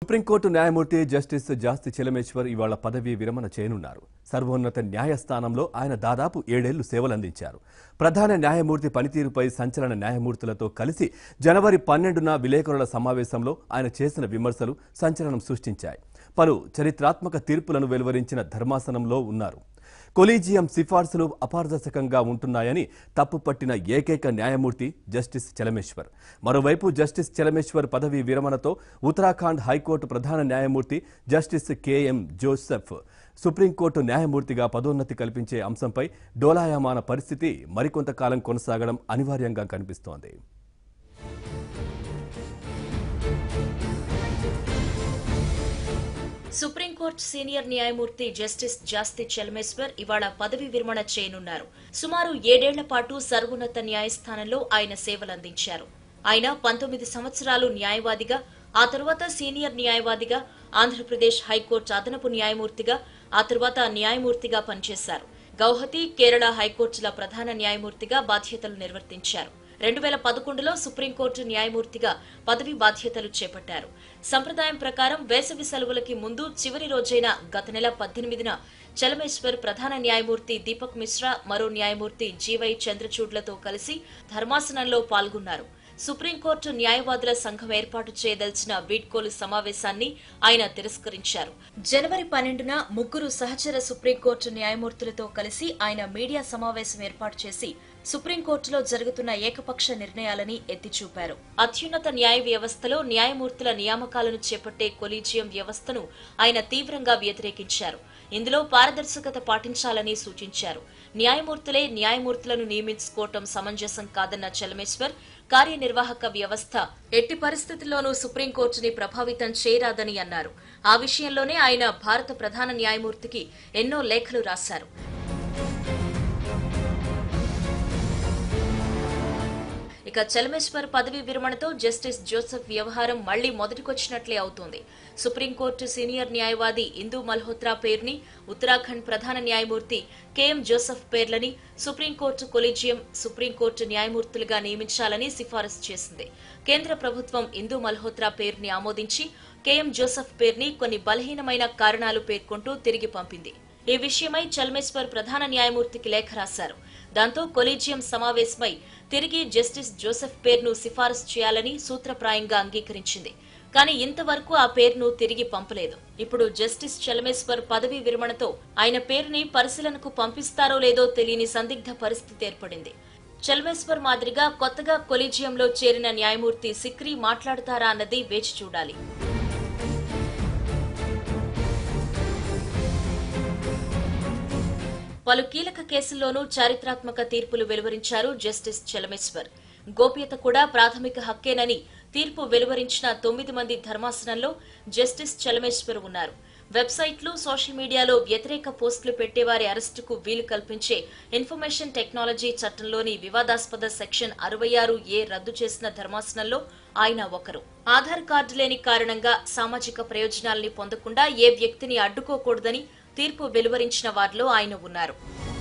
supreme court న్యాయమూర్తి justice జాస్తి చెలమేశ్వర్ ఇవాళ పదవీ విరమణ చేయనున్నారు సర్వోన్నత న్యాయస్థానంలో ఆయన దాదాపు ఏడేళ్లు సేవలందించారు ప్రధాన న్యాయమూర్తి పనితీరుపై సంచలన న్యాయమూర్తులతో కలిసి జనవరి పన్నెండున విలేకరుల సమావేశంలో ఆయన చేసిన విమర్శలు సంచలనం సృష్టించాయి పలు చరిత్రాత్మక తీర్పులను వెలువరించిన ధర్మాసనంలో ఉన్నారు కొలీజియం సిఫార్సులు అపారదర్శకంగా ఉంటున్నాయని తప్పుపట్టిన ఏకైక న్యాయమూర్తి జస్టిస్ చలమేశ్వర్ మరోవైపు జస్టిస్ చలమేశ్వర్ పదవీ విరమణతో ఉత్తరాఖండ్ హైకోర్టు ప్రధాన న్యాయమూర్తి జస్టిస్ కెఎం జోసెఫ్ సుప్రీంకోర్టు న్యాయమూర్తిగా పదోన్నతి కల్పించే అంశంపై డోలాయమాన పరిస్థితి మరికొంతకాలం కొనసాగడం అనివార్యంగా కనిపిస్తోంది సుప్రీంకోర్టు సీనియర్ న్యాయమూర్తి జస్టిస్ జాస్తి చెల్మేశ్వర్ ఇవాళ పదవి విరమణ చేయనున్నారు సుమారు ఏడేళ్ల పాటు సర్వోన్నత న్యాయస్థానంలో ఆయన సేవలందించారు ఆయన పంతొమ్మిది సంవత్సరాలు న్యాయవాదిగా ఆ తరువాత సీనియర్ న్యాయవాదిగా ఆంధ్రప్రదేశ్ హైకోర్టు అదనపు న్యాయమూర్తిగా ఆ తరువాత న్యాయమూర్తిగా పనిచేశారు గౌహతి కేరళ హైకోర్టుల ప్రధాన న్యాయమూర్తిగా బాధ్యతలు నిర్వర్తించారు రెండు వేల పదకొండులో సుప్రీంకోర్టు న్యాయమూర్తిగా పదవి బాధ్యతలు చేపట్టారు సంప్రదాయం ప్రకారం వేసవి సెలవులకి ముందు చివరి రోజైన గత నెల పద్దెనిమిదిన చలమేశ్వర్ ప్రధాన న్యాయమూర్తి దీపక్ మిశ్రా మరో న్యాయమూర్తి జీవై చంద్రచూడ్లతో కలిసి ధర్మాసనంలో పాల్గొన్నారు సుప్రీంకోర్టు న్యాయవాదుల సంఘం ఏర్పాటు చేయదలిచిన వీడ్కోలు సమావేశాన్ని ఆయన తిరస్కరించారు జనవరి పన్నెండున ముగ్గురు సహచర సుప్రీంకోర్టు న్యాయమూర్తులతో కలిసి ఆయన మీడియా సమావేశం ఏర్పాటు చేసి సుప్రీంకోర్టులో జరుగుతున్న ఏకపక్ష నిర్ణయాలని ఎత్తిచూపారు అత్యున్నత న్యాయ వ్యవస్థలో న్యాయమూర్తుల నియామకాలను చేపట్టే కొలీజియం వ్యవస్థను ఆయన తీవ్రంగా వ్యతిరేకించారు ఇందులో పారదర్శకత పాటించాలని సూచించారు న్యాయమూర్తులే న్యాయమూర్తులను నియమించుకోవటం సమంజసం కాదన్న చలమేశ్వర్ కార్యనిర్వాహక వ్యవస్థ ఎట్టి పరిస్థితుల్లోనూ సుప్రీంకోర్టుని ప్రభావితం చేయరాదని అన్నారు ఆ విషయంలోనే ఆయన భారత ప్రధాన న్యాయమూర్తికి ఎన్నో లేఖలు రాశారు ఇక చలమేశ్వర్ పదవి విరమణతో జస్టిస్ జోసెఫ్ వ్యవహారం మళ్లీ మొదటికొచ్చినట్లే అవుతోంది సుప్రీంకోర్టు సీనియర్ న్యాయవాది ఇందూ మల్హోత్రా పేరుని ఉత్తరాఖండ్ ప్రధాన న్యాయమూర్తి కెఎం జోసెఫ్ పేర్లని సుప్రీంకోర్టు కొలీజియం సుప్రీంకోర్టు న్యాయమూర్తులుగా నియమించాలని సిఫారసు చేసింది కేంద్ర ప్రభుత్వం ఇందూ మల్హోత్రా పేరుని ఆమోదించి కెఎం జోసెఫ్ పేరుని కొన్ని బలహీనమైన కారణాలు పేర్కొంటూ తిరిగి పంపింది ఈ విషయమై చల్మేశ్వర్ ప్రధాన న్యాయమూర్తికి లేఖ రాశారు దాంతో కొలీజియం సమావేశమై తిరిగి జస్టిస్ జోసెఫ్ పేరును సిఫారసు చేయాలని సూత్రప్రాయంగా అంగీకరించింది కానీ ఇంతవరకు ఆ పేరును తిరిగి పంపలేదు ఇప్పుడు జస్టిస్ చలమేశ్వర్ పదవీ విరమణతో ఆయన పేరుని పరిశీలనకు పంపిస్తారో లేదో తెలియని సందిగ్ధ పరిస్థితి ఏర్పడింది చల్మేశ్వర్ మాదిరిగా కొత్తగా కొలీజియంలో చేరిన న్యాయమూర్తి సిక్రీ మాట్లాడతారా అన్నది వేచి చూడాలి పలు కీలక కేసుల్లోనూ చారిత్రాత్మక తీర్పులు వెలువరించారు జస్టిస్ చలమేశ్వర్ గోప్యత కూడా ప్రాథమిక హక్కేనని తీర్పు వెలువరించిన తొమ్మిది మంది ధర్మాసనంలో జస్టిస్ చలమేశ్వర్ ఉన్నారు వెబ్సైట్లు సోషల్ మీడియాలో వ్యతిరేక పోస్టులు పెట్టేవారి అరెస్టుకు వీలు కల్పించే ఇన్ఫర్మేషన్ టెక్నాలజీ చట్టంలోని వివాదాస్పద సెక్షన్ అరవై ఆరు ఏ రద్దు చేసిన ధర్మాసనంలో ఆయన ఒకరు ఆధార్ కార్డు లేని కారణంగా సామాజిక ప్రయోజనాల్ని పొందకుండా ఏ వ్యక్తిని అడ్డుకోకూడదని తీర్పు వెలువరించిన వారిలో ఆయన ఉన్నారు